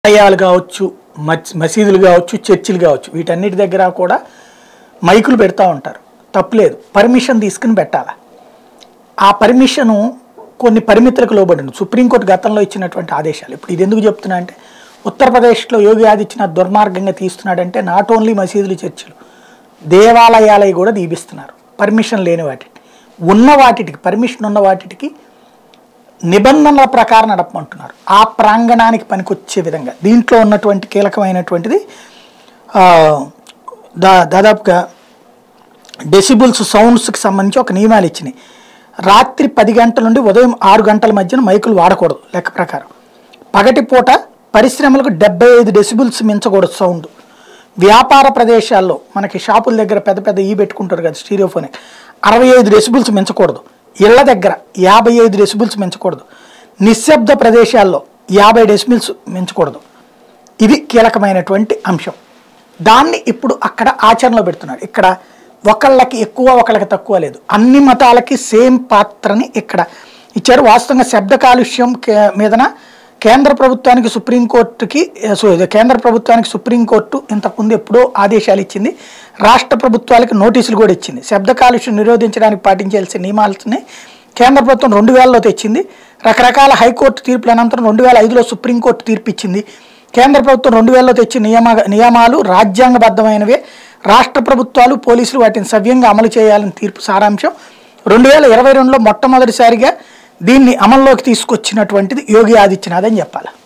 ఆలయాలు కావచ్చు మస్- మసీదులు కావచ్చు చర్చిలు కావచ్చు వీటన్నిటి దగ్గర కూడా మైకులు పెడతా ఉంటారు తప్పులేదు పర్మిషన్ తీసుకుని పెట్టాలి ఆ పర్మిషను కొన్ని పరిమితులకు లోబడి ఉంది. సుప్రీంకోర్టు గతంలో ఇచ్చినటువంటి ఆదేశాలు ఇప్పుడు ఇది ఎందుకు చెప్తున్నా అంటే ఉత్తరప్రదేశ్లో యోగి ఆదిత్యనాథ్ దుర్మార్గంగా తీస్తున్నాడంటే నాట్ ఓన్లీ మసీదులు చర్చిలు దేవాలయాలవి కూడా దీపిస్తున్నారు పర్మిషన్ లేని వాటికి ఉన్న వాటికి పర్మిషన్ ఉన్న వాటికి నిబంధనల ప్రకారం నడపమంటున్నారు ఆ ప్రాంగణానికి పనికొచ్చే విధంగా దీంట్లో ఉన్నటువంటి కీలకమైనటువంటిది ఆ, దా దాదాపుగా డెసిబుల్స్ సౌండ్స్కి సంబంధించి ఒక నియమాలు ఇచ్చినాయి రాత్రి పది గంటల నుండి ఉదయం ఆరు గంటల మధ్యన మైకులు వాడకూడదు లెక్క ప్రకారం పగటిపూట పరిశ్రమలకు డెబ్బై ఐదు డెసిబుల్స్ మించకూడదు సౌండ్ వ్యాపార ప్రదేశాల్లో మనకి షాపుల దగ్గర పెద్ద పెద్ద ఈ పెట్టుకుంటారు కదా స్టీరియోఫోన్ అరవై ఐదు డెసిబుల్స్ మించకూడదు ఇళ్ల దగ్గర యాభై ఐదు డెసిబుల్స్ మించకూడదు నిశ్శబ్ద ప్రదేశాల్లో యాభై డెసిబుల్స్ మించకూడదు ఇది కీలకమైనటువంటి అంశం దాన్ని ఇప్పుడు అక్కడ ఆచరణలో పెడుతున్నాడు ఇక్కడ ఒకళ్ళకి ఎక్కువ ఒకళ్ళకి తక్కువ లేదు అన్ని మతాలకి సేమ్ పాత్రని ఇక్కడ ఇచ్చారు వాస్తవంగా శబ్ద కాలుష్యం కే- మీదన కేంద్ర ప్రభుత్వానికి సుప్రీంకోర్టుకి ఏ, సో ఇది కేంద్ర ప్రభుత్వానికి సుప్రీంకోర్టు ఇంతకుముందు ఎప్పుడో ఆదేశాలు ఇచ్చింది రాష్ట్ర ప్రభుత్వాలకు నోటీసులు కూడా ఇచ్చింది శబ్ద కాలుష్యం నిరోధించడానికి పాటించాల్సిన నియమాలని కేంద్ర ప్రభుత్వం రెండు వేలలో తెచ్చింది రకరకాల హైకోర్టు తీర్పుల అనంతరం రెండు వేల ఐదులో సుప్రీంకోర్టు తీర్పు ఇచ్చింది కేంద్ర ప్రభుత్వం రెండు వేలలో తెచ్చిన నియమ నియమాలు రాజ్యాంగబద్ధమైనవే రాష్ట్ర ప్రభుత్వాలు పోలీసులు వాటిని సవ్యంగా అమలు చేయాలని తీర్పు సారాంశం రెండు వేల ఇరవై రెండులో మొట్టమొదటిసారిగా దీన్ని అమల్లోకి తీసుకొచ్చినటువంటిది యోగి ఆదిత్యనాథ్ అని చెప్పాలి